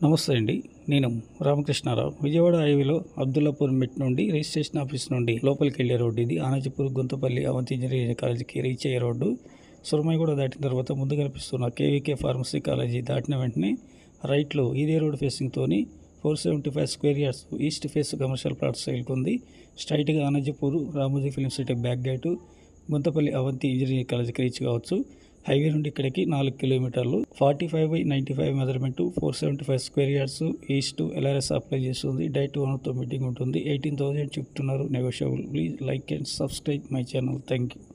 నమస్తే అండి నేను రామకృష్ణారావు విజయవాడ హైవేలో అబ్దుల్లాపూర్ మెట్ నుండి రిజిస్ట్రేషన్ ఆఫీస్ నుండి లోపలికి వెళ్ళే రోడ్డు ఇది ఆనాజపూర్ గుంతపల్లి అవంతి ఇంజనీరింగ్ కాలేజీకి రీచ్ అయ్యే రోడ్డు సురమై కూడా దాటిన తర్వాత ముందు కనిపిస్తున్న కేవీకే ఫార్మసీ కాలేజీ దాటిన వెంటనే రైట్లో ఇదే రోడ్ ఫేసింగ్తోని four seventy five square yards east face commercial plot సేల్కి ఉంది స్ట్రైట్గా Anajpur Ramoji film city back gate Gunthapalli Avanthi engineering కాలేజీకి రీచ్ కావచ్చు హైవే నుండి ఇక్కడికి నాలుగు కిలోమీటర్లు forty five by ninety five measurement four seventy five square yards east LRS apply చేస్తుంది డైట్ ఓనర్తో మీటింగ్ ఉంటుంది ఎయిటీన్ థౌసండ్ చెప్తున్నారు negotiable please like and subscribe my channel thank you